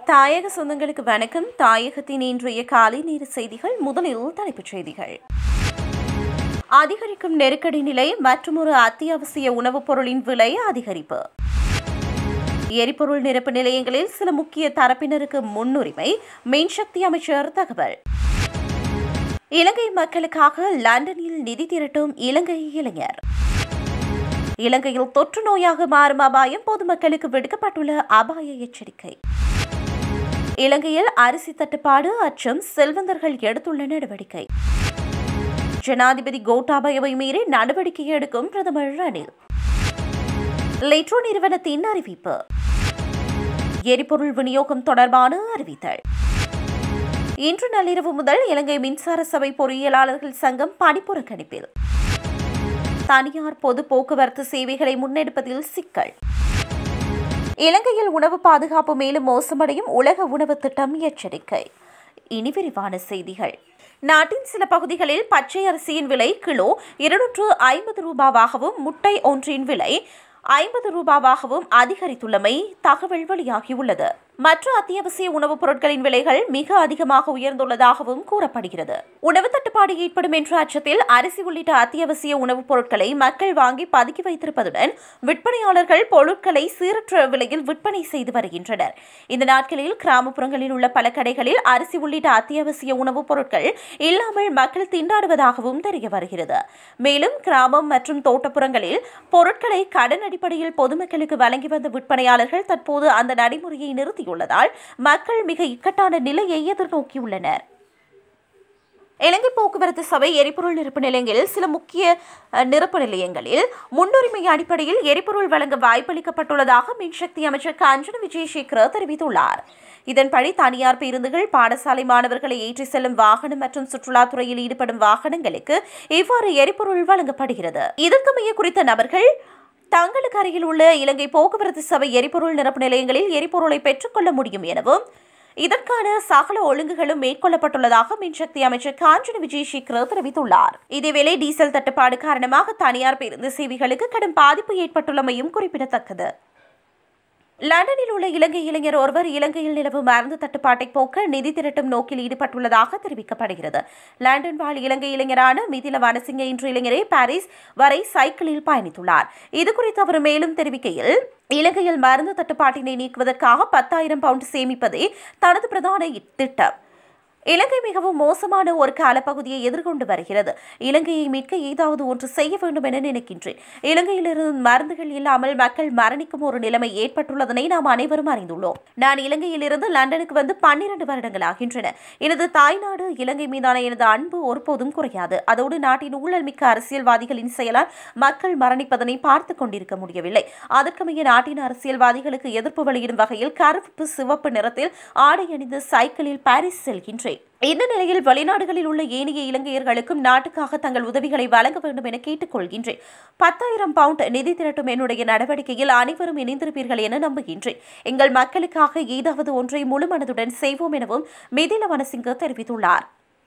தாயக சொந்தங்களுக்கு வணக்கம் தாயகத்தின் இன்றைய காலை நேர செய்திகள் முதலில் தலைப்புச் செய்திகள் அதிகரிக்கும் நெருக்கடி நிலை மற்றொரு அத்தியாவசிய உணவுப் பொருளின் விலை அதிகரிப்பு எரிபொருள் நிரப்பு நிலையங்களில் சில முக்கிய தரப்பினருக்கு முன்னுரிமை மின்சக்தி அமைச்சர் தகவல் இலங்கை மக்களுக்காக லண்டனில் நிதி திரட்டும் இலங்கை இளைஞர் இலங்கையில் தொற்று நோயாக மாறும் அபாயம் பொதுமக்களுக்கு விடுக்கப்பட்டுள்ள அபாய எச்சரிக்கை இலங்கையில் அரிசி தட்டுப்பாடு அச்சம் செல்வந்தர்கள் எடுத்துள்ள நடவடிக்கை ஜனாதிபதி கோட்டாபயவை மீறி நடவடிக்கை எடுக்கும் பிரதமர் ரணில் லிட்ரோ நிறுவனத்தின் அறிவிப்பு எரிபொருள் விநியோகம் தொடர்பான அறிவித்தல் இன்று நள்ளிரவு முதல் இலங்கை மின்சார சபை பொறியியலாளர்கள் சங்கம் பணிப்புறக்கணிப்பில் தனியார் பொது போக்குவரத்து சேவைகளை முன்னெடுப்பதில் சிக்கல் இலங்கையில் உணவு பாதுகாப்பு மேலும் மோசமடையும் உலக உணவு திட்டம் எச்சரிக்கை இனி விரிவான செய்திகள் நாட்டின் சில பகுதிகளில் பச்சை அரிசியின் விலை கிலோ இருநூற்று ஐம்பது ரூபாவாகவும் முட்டை ஒன்றின் விலை ஐம்பது ரூபாவாகவும் அதிகரித்துள்ளமை தகவல் வெளியாகியுள்ளது மற்ற அத்தியாவசிய உணவுப் பொருட்களின் விலைகள் மிக அதிகமாக உயர்ந்துள்ளதாகவும் கூறப்படுகிறது உணவு தட்டுப்பாடு ஏற்படும் என்ற அச்சத்தில் அரிசி உள்ளிட்ட அத்தியாவசிய உணவுப் பொருட்களை மக்கள் வாங்கி பதுக்கி வைத்திருப்பதுடன் விற்பனையாளர்கள் பொருட்களை சீரற்ற விலையில் விற்பனை செய்து வருகின்றனர் இந்த நாட்களில் கிராமப்புறங்களில் உள்ள பல கடைகளில் அரிசி உள்ளிட்ட அத்தியாவசிய உணவுப் பொருட்கள் இல்லாமல் மக்கள் திண்டாடுவதாகவும் தெரிய வருகிறது மேலும் கிராமம் மற்றும் தோட்டப்புறங்களில் பொருட்களை கடன் அடிப்படையில் பொதுமக்களுக்கு வழங்கி வந்த விற்பனையாளர்கள் தற்போது அந்த நடைமுறையை நிறுத்தியுள்ளதால் மக்கள் மிக இக்கட்டான நிலையை எதிர்நோக்கியுள்ளனர் இலங்கை போக்குவரத்து சபை எரிபொருள் நிரப்பு நிலையங்களில் சில முக்கிய அஹ், நிரப்பு நிலையங்களில் முன்னுரிமை அடிப்படையில் எரிபொருள் வழங்க வாய்ப்பளிக்கப்பட்டுள்ளதாக மின்சக்தி அமைச்சர் காஞ்சன விஜயசேகர தெரிவித்துள்ளார் இதன்படி தனியார் பேருந்துகள் பாடசாலை மாணவர்களை ஏற்றி செல்லும் வாகனம் மற்றும் சுற்றுலாத்துறையில் ஈடுபடும் வாகனங்களுக்கு இவ்வாறு எரிபொருள் வழங்கப்படுகிறது இதற்கமைய குறித்த நபர்கள் தங்களுக்கு அருகில் உள்ள இலங்கை போக்குவரத்து சபை எரிபொருள் நிரப்பு நிலையங்களில் எரிபொருளை பெற்றுக்கொள்ள முடியும் எனவும் இதற்கான சகல ஒழுங்குகளும் மேற்கொள்ளப்பட்டுள்ளதாக மின்சக்தி அமைச்சர் காஞ்சன விஜயசேகர தெரிவித்துள்ளார் இதேவேளை டீசல் தட்டுப்பாடு காரணமாக தனியார் பேருந்து சேவைகளுக்கு கடும் பாதிப்பு ஏற்பட்டுள்ளமையும் குறிப்பிடத்தக்கது லண்டனில் உள்ள இலங்கை இளைஞர் ஒருவர் இலங்கையில் நிலவும் மருந்து தட்டுப்பாட்டை போக்க நிதி திரட்டும் நோக்கில் ஈடுபட்டுள்ளதாக தெரிவிக்கப்படுகிறது லண்டன் வாழ் இலங்கை இளைஞரான மிதில வனசிங்க இன்று இளைஞரே பாரிஸ் வரை சைக்கிளில் பயணித்துள்ளார் இதுகுறித்து அவர் மேலும் தெரிவிக்கையில் இலங்கையில் மருந்து தட்டுப்பாட்டினை நீக்குவதற்காக பத்தாயிரம் பவுண்ட் சேமிப்பதே தனது பிரதான திட்டம் இலங்கை மிகவும் மோசமான ஒரு காலப்பகுதியை எதிர்கொண்டு வருகிறது இலங்கையை மீட்க ஏதாவது ஒன்று செய்ய வேண்டும் என நினைக்கின்றேன் இலங்கையிலிருந்து மருந்துகள் இல்லாமல் மக்கள் மரணிக்கும் ஒரு நிலைமை ஏற்பட்டுள்ளதனை நாம் அனைவரும் அறிந்துள்ளோம் நான் இலங்கையிலிருந்து லண்டனுக்கு வந்து பன்னிரண்டு வருடங்கள் ஆகின்றன எனது தாய்நாடு இலங்கை மீதான எனது அன்பு ஒருபோதும் குறையாது அதோடு நாட்டின் ஊழல் மிக்க அரசியல்வாதிகளின் செயலால் மக்கள் மரணிப்பதனை பார்த்து கொண்டிருக்க முடியவில்லை அதற்கமைய நாட்டின் அரசியல்வாதிகளுக்கு எதிர்ப்பு வெளியிடும் வகையில் கருப்பு சிவப்பு நிறத்தில் ஆடை அணிந்து சைக்கிளில் பாரிஸ் செல்கின்றேன் இந்த நிலையில் வெளிநாடுகளில் உள்ள ஏனைய இலங்கையர்களுக்கும் நாட்டுக்காக தங்கள் உதவிகளை வழங்க வேண்டும் என கேட்டுக்கொள்கின்றேன் பத்தாயிரம் பவுண்ட் நிதி திரட்டும் என்னுடைய நடவடிக்கையில் அனைவரும் இணைந்திருப்பீர்கள் என நம்புகின்றேன் எங்கள் மக்களுக்காக ஏதாவது ஒன்றை முழு மனதுடன் செய்வோம் எனவும் மிதில வனசிங்க தெரிவித்துள்ளார்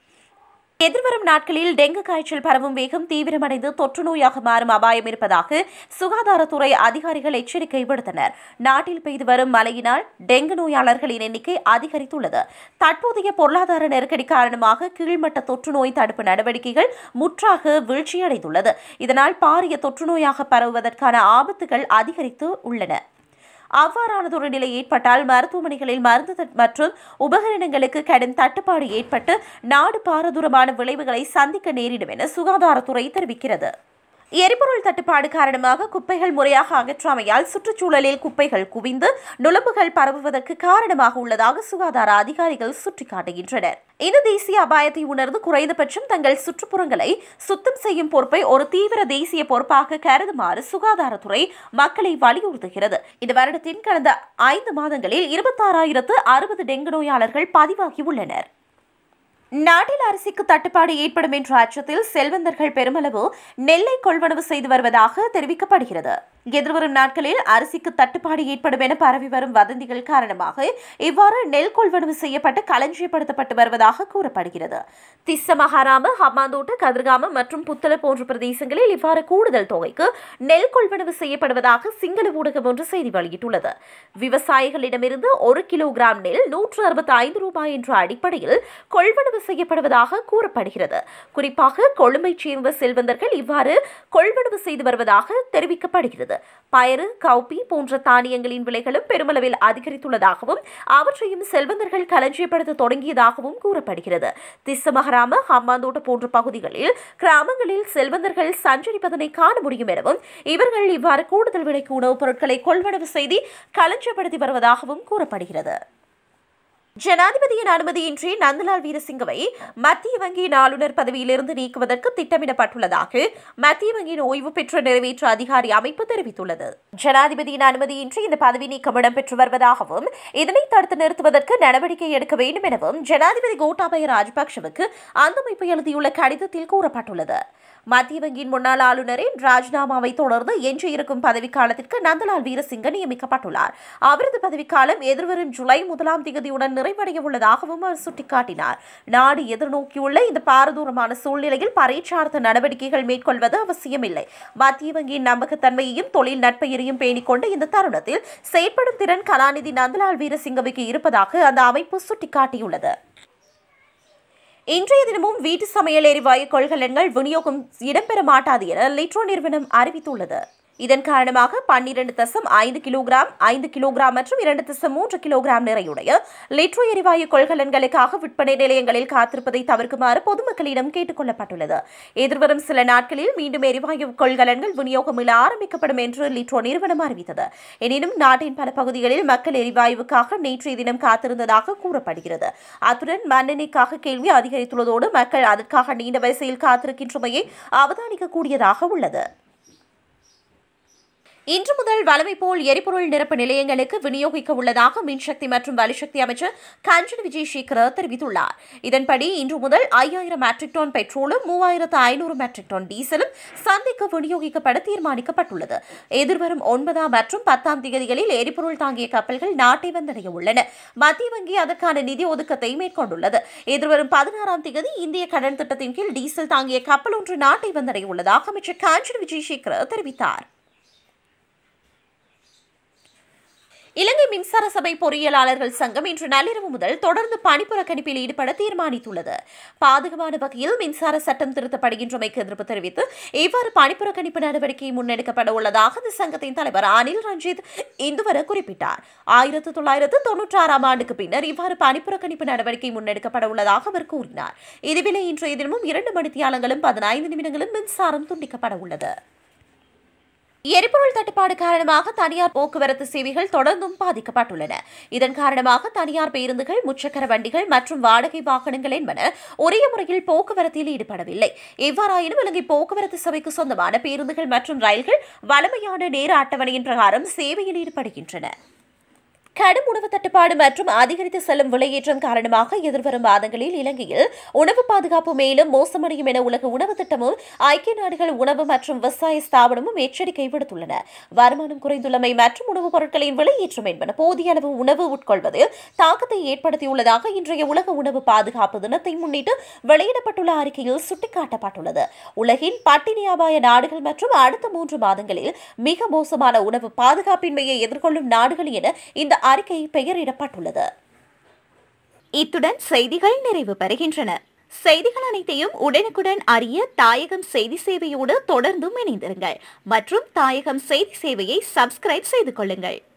எதிர்வரும் நாட்களில் டெங்கு காய்ச்சல் பரவும் வேகம் தீவிரமடைந்து தொற்று நோயாக மாறும் அபாயம் இருப்பதாக சுகாதாரத்துறை அதிகாரிகள் எச்சரிக்கை விடுத்தனர் நாட்டில் பெய்து வரும் மழையினால் டெங்கு நோயாளர்களின் எண்ணிக்கை அதிகரித்துள்ளது தற்போதைய பொருளாதார நெருக்கடி காரணமாக கீழ்மட்ட தொற்று நோய் தடுப்பு நடவடிக்கைகள் முற்றாக வீழ்ச்சியடைந்துள்ளது இதனால் பாரிய தொற்று நோயாக பரவுவதற்கான ஆபத்துகள் அதிகரித்து உள்ளன அவ்வாறானதொரு நிலை ஏற்பட்டால் மருத்துவமனைகளில் மருந்து தட்- மற்றும் உபகரணங்களுக்கு கடும் தட்டுப்பாடு ஏற்பட்டு நாடு பாரதூரமான விளைவுகளை சந்திக்க நேரிடும் என சுகாதாரத்துறை தெரிவிக்கிறது எரிபொருள் தட்டுப்பாடு காரணமாக குப்பைகள் முறையாக அகற்றாமையால் சுற்றுச்சூழலில் குப்பைகள் குவிந்து நுளம்புகள் பரவுவதற்கு காரணமாக உள்ளதாக சுகாதார அதிகாரிகள் சுட்டிக்காட்டுகின்றனர் இந்த தேசிய அபாயத்தை உணர்ந்து குறைந்தபட்சம் தங்கள் சுற்றுப்புறங்களை சுத்தம் செய்யும் பொறுப்பை ஒரு தீவிர தேசிய பொறுப்பாக கருதுமாறு சுகாதாரத்துறை மக்களை வலியுறுத்துகிறது இந்த வருடத்தின் கடந்த ஐந்து மாதங்களில் இருபத்தாறாயிரத்து அறுபது டெங்கு நோயாளர்கள் பதிவாகியுள்ளனர் நாட்டில் அரிசிக்கு தட்டுப்பாடு ஏற்படும் என்ற அச்சத்தில் செல்வந்தர்கள் பெருமளவு நெல்லை கொள்வனவு செய்து வருவதாக தெரிவிக்கப்படுகிறது எதிர்வரும் நாட்களில் அரிசிக்கு தட்டுப்பாடு ஏற்படும் என பரவி வரும் வதந்திகள் காரணமாக இவ்வாறு நெல் கொள்வனவு செய்யப்பட்டு களஞ்சியப்படுத்தப்பட்டு வருவதாக கூறப்படுகிறது திஸ்ஸ மகாராம ஹம்மாந்தோட்டு கதிர்காம மற்றும் புத்தள போன்ற பிரதேசங்களில் இவ்வாறு கூடுதல் தொகைக்கு நெல் கொள்வனவு செய்யப்படுவதாக சிங்கள ஊடகம் ஒன்று செய்தி வெளியிட்டுள்ளது விவசாயிகளிடமிருந்து ஒரு கிலோகிராம் நெல் நூற்று அறுபத்தி ஐந்து ரூபாய் என்ற அடிப்படையில் கொள்வனவு செய்யப்படுவதாக கூறப்படுகிறது குறிப்பாக கொழும்பைச் சேர்ந்த செல்வந்தர்கள் இவ்வாறு கொள்வனவு செய்து வருவதாக தெரிவிக்கப்படுகிறது பயறு கவுப்பி போன்ற தானியங்களின் விலைகளும் பெருமளவில் அதிகரித்துள்ளதாகவும் அவற்றையும் செல்வந்தர்கள் களஞ்சியப்படுத்த தொடங்கியதாகவும் கூறப்படுகிறது திஸ்ஸமகராம ஹம்மாந்தோட்ட போன்ற பகுதிகளில் கிராமங்களில் செல்வந்தர்கள் சஞ்சரிப்பதனை காண முடியும் எனவும் இவர்கள் இவ்வாறு கூடுதல் விலைக்கு உணவுப் பொருட்களை கொள்வனவு செய்து களஞ்சியப்படுத்தி வருவதாகவும் கூறப்படுகிறது ஜனாதிபதியின் அனுமதியின்றி நந்தலால் வீரசிங்கவை மத்திய வங்கியின் ஆளுநர் பதவியிலிருந்து நீக்குவதற்கு திட்டமிடப்பட்டுள்ளதாக மத்திய வங்கியின் ஓய்வு பெற்ற நிறைவேற்று அதிகாரி அமைப்பு தெரிவித்துள்ளது ஜனாதிபதியின் அனுமதியின்றி இந்த பதவி நீக்கம் இடம்பெற்று வருவதாகவும் இதனை தடுத்து நிறுத்துவதற்கு நடவடிக்கை எடுக்க வேண்டும் எனவும் ஜனாதிபதி கோட்டாபய ராஜபக்சவுக்கு அந்த அமைப்பு எழுதியுள்ள கடிதத்தில் கூறப்பட்டுள்ளது மத்திய வங்கியின் முன்னாள் ஆளுநரின் ராஜினாமாவை தொடர்ந்து எஞ்சியிருக்கும் பதவிக்காலத்திற்கு நந்தலால் வீரசிங்க நியமிக்கப்பட்டுள்ளார் அவரது பதவிக்காலம் எதிர்வரும் ஜூலை முதலாம் தேதியுடன் நிறைவடைய உள்ளதாகவும் அவர் சுட்டிக்காட்டினார் நாடு எதிர்நோக்கியுள்ள இந்த பாரதூரமான சூழ்நிலையில் பரீட்சார்த்த நடவடிக்கைகள் மேற்கொள்வது அவசியமில்லை மத்திய வங்கியின் நம்பகத்தன்மையையும் தொழில் நட்பெயரையும் பேணிக்கொண்டு இந்த தருணத்தில் செயற்படும் திறன் கலாநிதி நந்தலால் வீரசிங்கவுக்கு இருப்பதாக அந்த அமைப்பு சுட்டிக்காட்டியுள்ளது இன்றைய தினமும் வீட்டு சமையல் எரிவாயு கொள்கலன்கள் விநியோகம் இடம்பெற மாட்டாது என லிட்ரோ நிறுவனம் அறிவித்துள்ளது இதன் காரணமாக பன்னிரண்டு தசம் ஐந்து கிலோகிராம் ஐந்து கிலோகிராம் மற்றும் இரண்டு தசம் மூன்று கிலோகிராம் நிறையுடைய லிட்ரோ எரிவாயு கொள்கலன்களுக்காக விற்பனை நிலையங்களில் காத்திருப்பதை தவிர்க்குமாறு பொதுமக்களிடம் கேட்டுக் கொள்ளப்பட்டுள்ளது எதிர்வரும் சில நாட்களில் மீண்டும் எரிவாயு கொள்கலன்கள் விநியோகம் இல ஆரம்பிக்கப்படும் என்று லிட்ரோ நிறுவனம் அறிவித்தது எனினும் நாட்டின் பல பகுதிகளில் மக்கள் எரிவாயுவுக்காக நேற்றைய தினம் காத்திருந்ததாக கூறப்படுகிறது அத்துடன் மண்ணெண்ணெய்க்காக கேள்வி அதிகரித்துள்ளதோடு மக்கள் அதற்காக நீண்ட வரிசையில் காத்திருக்கின்றமையை அவதானிக்கக்கூடியதாக உள்ளது இன்று முதல் வளமை போல் எரிபொருள் நிரப்பு நிலையங்களுக்கு விநியோகிக்க உள்ளதாக மின்சக்தி மற்றும் வலுசக்தி அமைச்சர் கஞ்சன் விஜயசேகர தெரிவித்துள்ளார் இதன்படி இன்று முதல் ஐயாயிரம் மெட்ரிக் டன் பெட்ரோலும் மூவாயிரத்து ஐநூறு மெட்ரிக் டன் டீசலும் சந்தைக்கு விநியோகிக்கப்பட தீர்மானிக்கப்பட்டுள்ளது எதிர்வரும் ஒன்பதாம் மற்றும் பத்தாம் தேதிகளில் எரிபொருள் தாங்கிய கப்பல்கள் நாட்டை வந்தடைய உள்ளன மத்திய வங்கி அதற்கான நிதி ஒதுக்கத்தை மேற்கொண்டுள்ளது எதிர்வரும் பதினாறாம் தேதி இந்திய கடன் திட்டத்தின் கீழ் டீசல் தாங்கிய கப்பல் ஒன்று நாட்டை வந்தடைய உள்ளதாக அமைச்சர் காஞ்சன் விஜயசேகர தெரிவித்தார் இலங்கை மின்சார சபை பொறியியலாளர்கள் சங்கம் இன்று நள்ளிரவு முதல் தொடர்ந்து பணிப்புறக்கணிப்பில் ஈடுபட தீர்மானித்துள்ளது பாதகமான வகையில் மின்சார சட்டம் திருத்தப்படுகின்றமைக்கு எதிர்ப்பு தெரிவித்து இவ்வாறு பணிப்புறக்கணிப்பு நடவடிக்கை முன்னெடுக்கப்பட உள்ளதாக இந்த சங்கத்தின் தலைவர் அனில் ரஞ்சித் இந்துவர குறிப்பிட்டார் ஆயிரத்து தொள்ளாயிரத்து தொன்னூற்றி ஆறாம் ஆண்டுக்கு பின்னர் இவ்வாறு பணிப்புறக்கணிப்பு நடவடிக்கை முன்னெடுக்கப்பட உள்ளதாக அவர் கூறினார் இதுவிலே இன்றைய தினமும் இரண்டு மணித்தியாலங்களும் பதினைந்து நிமிடங்களும் மின்சாரம் துண்டிக்கப்பட உள்ளது எரிபொருள் தட்டுப்பாடு காரணமாக தனியார் போக்குவரத்து சேவைகள் தொடர்ந்தும் பாதிக்கப்பட்டுள்ளன இதன் காரணமாக தனியார் பேருந்துகள் முச்சக்கர வண்டிகள் மற்றும் வாடகை வாகனங்கள் என்பன ஒரே முறையில் போக்குவரத்தில் ஈடுபடவில்லை எவ்வாறாயினும் இலங்கை போக்குவரத்து சபைக்கு சொந்தமான பேருந்துகள் மற்றும் ரயில்கள் வலிமையான நேர அட்டவணையின் பிரகாரம் சேவையில் ஈடுபடுகின்றன கடும் உணவு தட்டுப்பாடு மற்றும் அதிகரித்து செல்லும் விலையேற்றம் காரணமாக எதிர்வரும் மாதங்களில் இலங்கையில் உணவு பாதுகாப்பு மேலும் மோசமடையும் என உலக உணவு திட்டமும் ஐக்கிய நாடுகள் உணவு மற்றும் விவசாய ஸ்தாபனமும் எச்சரிக்கை விடுத்துள்ளன வருமானம் குறைந்துள்ளமை மற்றும் உணவுப் பொருட்களின் விலையேற்றம் என்பன போதிய அளவு உணவு உட்கொள்வதில் தாக்கத்தை ஏற்படுத்தியுள்ளதாக இன்றைய உலக உணவு பாதுகாப்பு தினத்தை முன்னிட்டு வெளியிடப்பட்டுள்ள அறிக்கையில் சுட்டிக்காட்டப்பட்டுள்ளது உலகின் பட்டினி அபாய நாடுகள் மற்றும் அடுத்த மூன்று மாதங்களில் மிக மோசமான உணவு பாதுகாப்பின்மையை எதிர்கொள்ளும் நாடுகள் என இந்த அறிக்கை பெயரிடப்பட்டுள்ளது இத்துடன் செய்திகள் நிறைவு பெறுகின்றன செய்திகள் அனைத்தையும் உடனுக்குடன் அறிய தாயகம் செய்தி சேவையோடு தொடர்ந்தும் இணைந்திருங்கள் மற்றும் தாயகம் செய்தி சேவையை சப்ஸ்கிரைப் செய்து கொள்ளுங்கள்